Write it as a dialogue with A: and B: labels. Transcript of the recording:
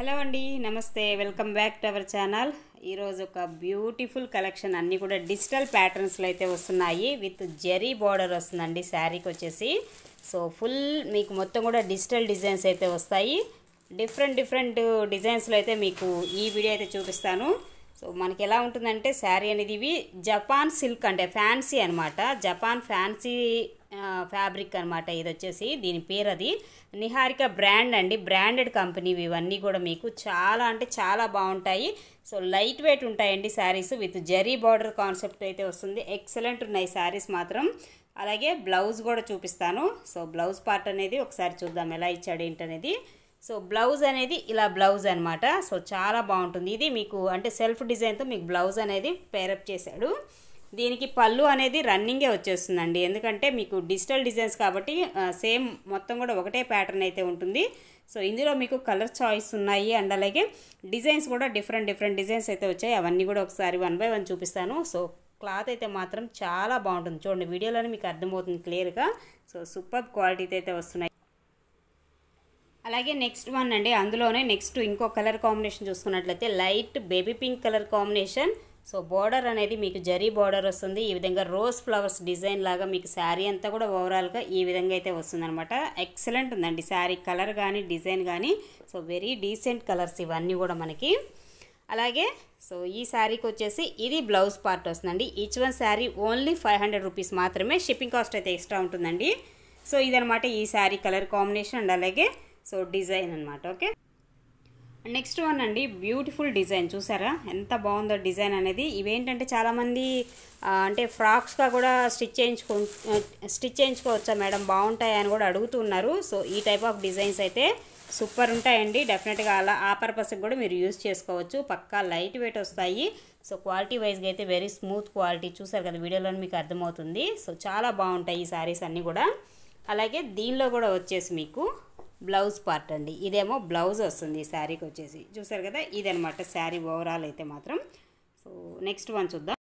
A: hello అండి నమస్తే welcome back to our channel ఈరోజు ఒక బ్యూటిఫుల్ కలెక్షన్ అన్నీ కూడా డిజిటల్ ప్యాటర్న్స్లో అయితే వస్తున్నాయి విత్ జెరీ బార్డర్ వస్తుందండి శారీకి వచ్చేసి సో ఫుల్ మీకు మొత్తం కూడా డిజిటల్ డిజైన్స్ అయితే వస్తాయి డిఫరెంట్ డిఫరెంట్ డిజైన్స్లో అయితే మీకు ఈ వీడియో అయితే చూపిస్తాను సో మనకి ఎలా ఉంటుందంటే శారీ అనేది ఇవి జపాన్ సిల్క్ అంటే ఫ్యాన్సీ అనమాట జపాన్ ఫ్యాన్సీ ఫ్యాబ్రిక్ అనమాట ఇది వచ్చేసి దీని పేరు అది నిహారిక బ్రాండ్ అండి బ్రాండెడ్ కంపెనీ ఇవన్నీ కూడా మీకు చాలా అంటే చాలా బాగుంటాయి సో లైట్ వెయిట్ ఉంటాయండి saris with zari border concept అయితే వస్తుంది ఎక్సలెంట్ ఉన్నాయి శారీస్ మాత్రం అలాగే బ్లౌజ్ కూడా చూపిస్తాను సో బ్లౌజ్ పార్ట్ అనేది ఒకసారి చూద్దాం ఎలా ఇచ్చాడు ఏంటనేది సో బ్లౌజ్ అనేది ఇలా బ్లౌజ్ అనమాట సో చాలా బాగుంటుంది ఇది మీకు అంటే సెల్ఫ్ డిజైన్తో మీకు బ్లౌజ్ అనేది పేరప్ చేశాడు దీనికి పళ్ళు అనేది రన్నింగే వచ్చేస్తుందండి ఎందుకంటే మీకు డిజిటల్ డిజైన్స్ కాబట్టి సేమ్ మొత్తం కూడా ఒకటే ప్యాటర్న్ అయితే ఉంటుంది సో ఇందులో మీకు కలర్ చాయిస్ ఉన్నాయి అండ్ అలాగే డిజైన్స్ కూడా డిఫరెంట్ డిఫరెంట్ డిజైన్స్ అయితే వచ్చాయి అవన్నీ కూడా ఒకసారి వన్ బై వన్ చూపిస్తాను సో క్లాత్ అయితే మాత్రం చాలా బాగుంటుంది చూడండి వీడియోలోనే మీకు అర్థమవుతుంది క్లియర్గా సో సూపర్ క్వాలిటీతో అయితే వస్తున్నాయి అలాగే నెక్స్ట్ వన్ అండి అందులోనే నెక్స్ట్ ఇంకో కలర్ కాంబినేషన్ చూసుకున్నట్లయితే light baby pink colour combination so border అనేది మీకు జరీ బార్డర్ వస్తుంది ఈ విధంగా రోజ్ ఫ్లవర్స్ డిజైన్ లాగా మీకు శారీ అంతా కూడా ఓవరాల్గా ఈ విధంగా అయితే వస్తుంది అనమాట ఎక్సలెంట్ ఉందండి శారీ కలర్ కానీ డిజైన్ కానీ సో వెరీ డీసెంట్ కలర్స్ ఇవన్నీ కూడా మనకి అలాగే సో ఈ శారీకి వచ్చేసి ఇది బ్లౌజ్ పార్ట్ వస్తుందండి each one sari only five hundred rupees మాత్రమే షిప్పింగ్ కాస్ట్ అయితే ఎక్స్ట్రా ఉంటుందండి సో ఇదనమాట ఈ శారీ కలర్ కాంబినేషన్ అండ్ అలాగే సో డిజైన్ అనమాట ఓకే నెక్స్ట్ వన్ అండి బ్యూటిఫుల్ డిజైన్ చూసారా ఎంత బాగుందో డిజైన్ అనేది ఇవేంటంటే చాలామంది అంటే ఫ్రాక్స్గా కూడా స్టిచ్ చేయించుకో స్టిచ్ చేయించుకోవచ్చా మేడం బాగుంటాయి అని కూడా అడుగుతున్నారు సో ఈ టైప్ ఆఫ్ డిజైన్స్ అయితే సూపర్ ఉంటాయండి డెఫినెట్గా అలా ఆ పర్పస్కి కూడా మీరు యూస్ చేసుకోవచ్చు పక్కా లైట్ వెయిట్ వస్తాయి సో క్వాలిటీ వైజ్గా అయితే వెరీ స్మూత్ క్వాలిటీ చూసారు కదా వీడియోలో మీకు అర్థమవుతుంది సో చాలా బాగుంటాయి ఈ శారీస్ అన్నీ కూడా అలాగే దీనిలో కూడా వచ్చేసి మీకు బ్లౌజ్ పార్ట్ అండి ఇదేమో బ్లౌజ్ వస్తుంది ఈ శారీకి వచ్చేసి చూసారు కదా ఇదనమాట శారీ ఓవరాల్ అయితే మాత్రం సో నెక్స్ట్ వన్ చూద్దాం